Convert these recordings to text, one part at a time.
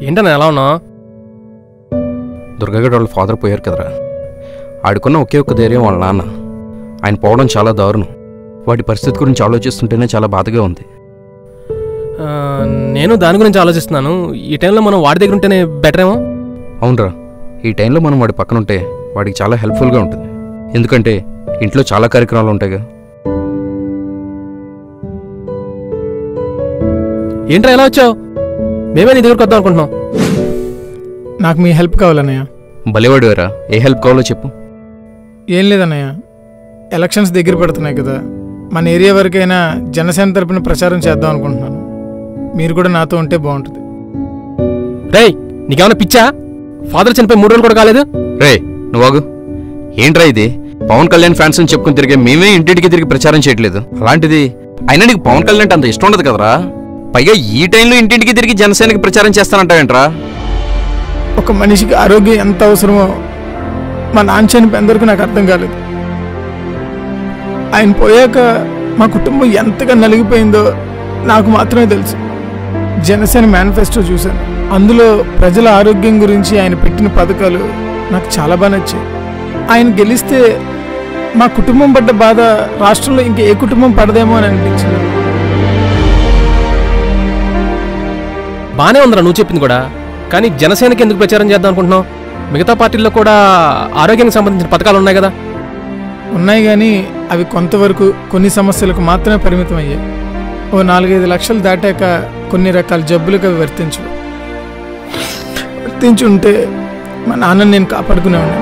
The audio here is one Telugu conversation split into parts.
ఏంటన్నా ఎలా ఉన్నావు దుర్గగడ్ వాళ్ళ ఫాదర్ పోయారు కదరా ఆడుకున్న ఒకే ఒక్క ధైర్యం వాళ్ళ నాన్న ఆయన పోవడం చాలా దారుణం వాటి పరిస్థితి గురించి ఆలోచిస్తుంటేనే చాలా బాధగా ఉంది ఆ, నేను దాని గురించి ఆలోచిస్తున్నాను ఈ టైంలో మనం వాడి దగ్గర ఉంటేనే బెటర్ ఏమో అవునరా ఈ టైంలో మనం వాడి పక్కన ఉంటే వాడికి చాలా హెల్ప్ఫుల్గా ఉంటుంది ఎందుకంటే ఇంట్లో చాలా కార్యక్రమాలు ఉంటాయిగా ఏంట్రా ఎలా వచ్చావు మేమే నీ దగ్గరకు వద్దాం అనుకుంటున్నాం నాకు మీ హెల్ప్ కావాలన్నయ్య భలేవాడివారా ఏ హెల్ప్ కావాలో చెప్పు ఏం లేదన్నయ్య ఎలక్షన్స్ దగ్గర పడుతున్నాయి కదా మన ఏరియా వరకైనా జనసేన తరపున ప్రచారం చేద్దాం అనుకుంటున్నాను మీరు కూడా నాతో ఉంటే బాగుంటుంది రేయ్ నీకేమైనా పిచ్చా ఫాదర్ చనిపోయి మూడు రోజులు కూడా కాలేదు రే నువ్వాగు ఏంట్రా ఇది పవన్ కళ్యాణ్ ఫ్యాన్స్ అని చెప్పుకుని తిరిగే మేమే ఇంటింటికి తిరిగి ప్రచారం చేయట్లేదు అలాంటిది అయినా నీకు పవన్ కళ్యాణ్ అంటే అంత ఇష్టం ఉండదు కదరా పైగా ఈ టైంలో ఇంటింటికి తిరిగి జనసేనకి ప్రచారం చేస్తానంటావేంట్రా ఒక మనిషికి ఆరోగ్యం ఎంత అవసరమో మా నాన్న చనిపోయేంతవరకు నాకు అర్థం కాలేదు ఆయన పోయాక మా కుటుంబం ఎంతగా నలిగిపోయిందో నాకు మాత్రమే తెలుసు జనసేన మేనిఫెస్టో చూశాను అందులో ప్రజల ఆరోగ్యం గురించి ఆయన పెట్టిన పథకాలు నాకు చాలా బాగా నచ్చాయి ఆయన గెలిస్తే మా కుటుంబం పడ్డ బాధ రాష్ట్రంలో ఇంకా ఏ కుటుంబం పడదేమో అని అనిపించింది బానే ఉందిరా నువ్వు చెప్పింది కూడా కానీ జనసేనకి ఎందుకు ప్రచారం చేద్దాం అనుకుంటున్నావు మిగతా పార్టీల్లో కూడా ఆరోగ్యానికి సంబంధించిన పథకాలు ఉన్నాయి కదా ఉన్నాయి కానీ అవి కొంతవరకు కొన్ని సమస్యలకు మాత్రమే పరిమితం అయ్యాయి ఓ నాలుగైదు లక్షలు దాటాక కొన్ని రకాల జబ్బులకు అవి వర్తించవు వర్తించి ఉంటే మా నాన్నని నేను కాపాడుకునేవాడిని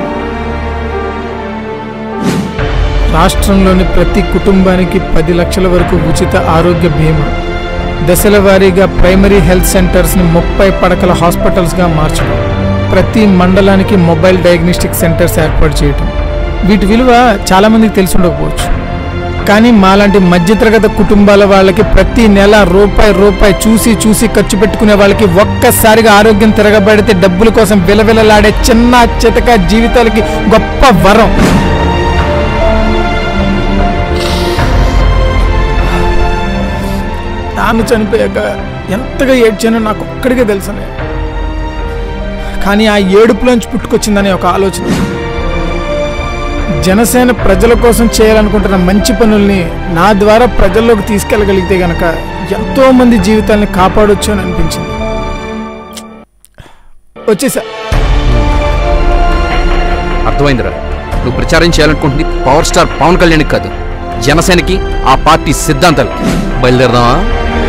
రాష్ట్రంలోని ప్రతి కుటుంబానికి పది లక్షల వరకు ఉచిత ఆరోగ్య బీమా దశల వారీగా ప్రైమరీ హెల్త్ సెంటర్స్ని ముప్పై పడకల హాస్పిటల్స్గా మార్చడం ప్రతి మండలానికి మొబైల్ డయాగ్నోస్టిక్ సెంటర్స్ ఏర్పాటు చేయటం వీటి విలువ చాలామందికి తెలిసి ఉండకపోవచ్చు కానీ మాలాంటి మధ్యతరగతి కుటుంబాల వాళ్ళకి ప్రతి నెల రూపాయి రూపాయి చూసి చూసి ఖర్చు పెట్టుకునే వాళ్ళకి ఒక్కసారిగా ఆరోగ్యం తిరగబడితే డబ్బుల కోసం విలవిలలాడే చిన్న చితక జీవితాలకి గొప్ప వరం నాన్న చనిపోయాక ఎంతగా ఏడ్చానో నాకు ఒక్కడికే తెలుసనే కానీ ఆ ఏడుపులోంచి పుట్టుకొచ్చిందనే ఒక ఆలోచన జనసేన ప్రజల కోసం చేయాలనుకుంటున్న మంచి పనుల్ని నా ద్వారా ప్రజల్లోకి తీసుకెళ్ళగలిగితే గనక ఎంతో మంది జీవితాల్ని కాపాడొచ్చు అని అనిపించింది వచ్చేసా అర్థమైందిరా నువ్వు ప్రచారం చేయాలనుకుంటుంది పవర్ స్టార్ పవన్ కళ్యాణ్కి కాదు జనసేనకి ఆ పార్టీ సిద్ధాంతాలకి బయలుదేరదామా